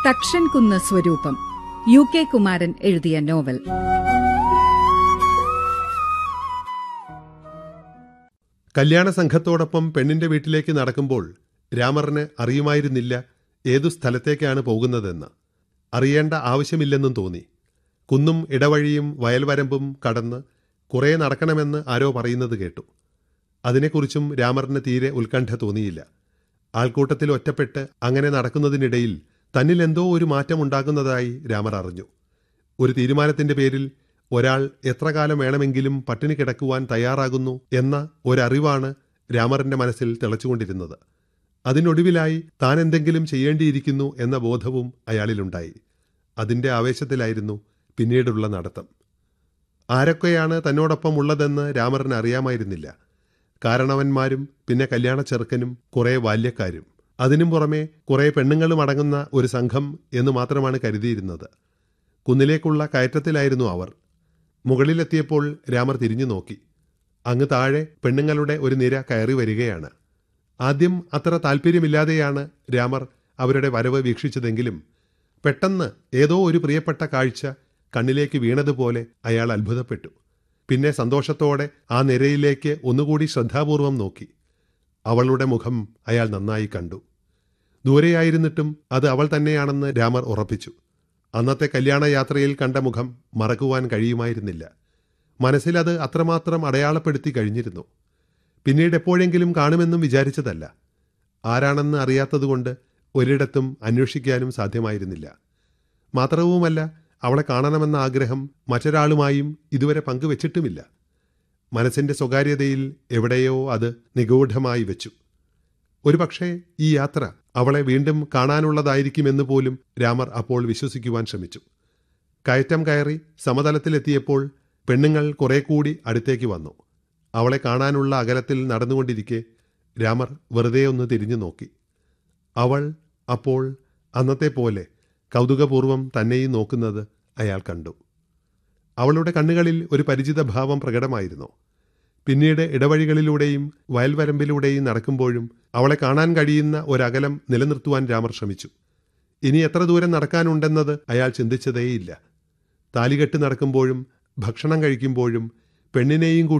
തക്ഷൻ കുന്ന് സ്വരൂപം U K Kumaran എഴുതിയ നോവൽ കല്യാണ സംഘത്തോടൊപ്പം പെണ്ണിന്റെ വീട്ടിലേക്ക് നടക്കുമ്പോൾ രാമറിന് അറിയുമായിരുന്നില്ല ഏതു സ്ഥലത്തേക്കാണ് പോകുന്നതെന്ന് അറിയേണ്ട ആവശ്യമില്ലെന്നും തോന്നി കുന്നും ഇടവഴിയും വയൽവരമ്പും കടന്ന് കുറേ നടക്കണമെന്ന് ആരോ പറയുന്നത് കേട്ടു അതിനെക്കുറിച്ചും രാമറിന് തീരെ ഉത്കണ്ഠ തോന്നിയില്ല ആൾക്കൂട്ടത്തിൽ ഒറ്റപ്പെട്ട് അങ്ങനെ നടക്കുന്നതിനിടയിൽ തന്നിൽ എന്തോ ഒരു മാറ്റമുണ്ടാകുന്നതായി രാമർ അറിഞ്ഞു ഒരു തീരുമാനത്തിന്റെ പേരിൽ ഒരാൾ എത്ര കാലം വേണമെങ്കിലും പട്ടിണി കിടക്കുവാൻ തയ്യാറാകുന്നു എന്ന ഒരറിവാണ് രാമറിന്റെ മനസ്സിൽ തിളച്ചുകൊണ്ടിരുന്നത് അതിനൊടുവിലായി താൻ എന്തെങ്കിലും ചെയ്യേണ്ടിയിരിക്കുന്നു എന്ന ബോധവും അയാളിലുണ്ടായി അതിന്റെ ആവേശത്തിലായിരുന്നു പിന്നീടുള്ള നടത്തം ആരൊക്കെയാണ് തന്നോടൊപ്പം ഉള്ളതെന്ന് രാമറിന് അറിയാമായിരുന്നില്ല കാരണവന്മാരും പിന്നെ കല്യാണ ചെറുക്കനും കുറേ ബാല്യക്കാരും അതിനും പുറമെ കുറേ പെണ്ണുങ്ങളും അടങ്ങുന്ന ഒരു സംഘം എന്ന് മാത്രമാണ് കരുതിയിരുന്നത് കുന്നിലേക്കുള്ള കയറ്റത്തിലായിരുന്നു അവർ മുകളിലെത്തിയപ്പോൾ രാമർ തിരിഞ്ഞു നോക്കി അങ്ങ് താഴെ പെണ്ണുങ്ങളുടെ ഒരു നിര കയറി വരികയാണ് ആദ്യം അത്ര താല്പര്യമില്ലാതെയാണ് രാമർ അവരുടെ വരവ് വീക്ഷിച്ചതെങ്കിലും പെട്ടെന്ന് ഏതോ ഒരു പ്രിയപ്പെട്ട കാഴ്ച കണ്ണിലേക്ക് വീണതുപോലെ അയാൾ അത്ഭുതപ്പെട്ടു പിന്നെ സന്തോഷത്തോടെ ആ നിരയിലേക്ക് ഒന്നുകൂടി ശ്രദ്ധാപൂർവം നോക്കി അവളുടെ മുഖം അയാൾ നന്നായി കണ്ടു ദൂരെയായിരുന്നിട്ടും അത് അവൾ തന്നെയാണെന്ന് രാമർ ഉറപ്പിച്ചു അന്നത്തെ കല്യാണ യാത്രയിൽ കണ്ട മുഖം മറക്കുവാൻ കഴിയുമായിരുന്നില്ല മനസ്സിലത് അത്രമാത്രം അടയാളപ്പെടുത്തി കഴിഞ്ഞിരുന്നു പിന്നീട് എപ്പോഴെങ്കിലും കാണുമെന്നും വിചാരിച്ചതല്ല ആരാണെന്ന് അറിയാത്തതുകൊണ്ട് ഒരിടത്തും അന്വേഷിക്കാനും സാധ്യമായിരുന്നില്ല മാത്രവുമല്ല അവളെ കാണണമെന്ന ആഗ്രഹം മറ്റൊരാളുമായും ഇതുവരെ പങ്കുവച്ചിട്ടുമില്ല മനസ്സിന്റെ സ്വകാര്യതയിൽ എവിടെയോ അത് നിഗൂഢമായി വെച്ചു ഒരുപക്ഷെ ഈ യാത്ര അവളെ വീണ്ടും കാണാനുള്ളതായിരിക്കുമെന്ന് പോലും രാമർ അപ്പോൾ വിശ്വസിക്കുവാൻ ശ്രമിച്ചു കയറ്റം കയറി സമതലത്തിലെത്തിയപ്പോൾ പെണ്ണുങ്ങൾ കുറെ കൂടി അടുത്തേക്ക് വന്നു അവളെ കാണാനുള്ള അകലത്തിൽ നടന്നുകൊണ്ടിരിക്കെ രാമർ വെറുതെ ഒന്ന് തിരിഞ്ഞു നോക്കി അവൾ അപ്പോൾ അന്നത്തെ പോലെ കൗതുകപൂർവം തന്നെയും നോക്കുന്നത് അയാൾ കണ്ടു അവളുടെ കണ്ണുകളിൽ ഒരു പരിചിത ഭാവം പ്രകടമായിരുന്നു പിന്നീട് ഇടവഴികളിലൂടെയും വയൽവരമ്പിലൂടെയും നടക്കുമ്പോഴും അവളെ കാണാൻ കഴിയുന്ന ഒരകലം നിലനിർത്തുവാൻ രാമർ ശ്രമിച്ചു ഇനി എത്ര ദൂരം നടക്കാനുണ്ടെന്നത് അയാൾ ചിന്തിച്ചതേയില്ല താലികെട്ട് നടക്കുമ്പോഴും ഭക്ഷണം കഴിക്കുമ്പോഴും പെണ്ണിനെയും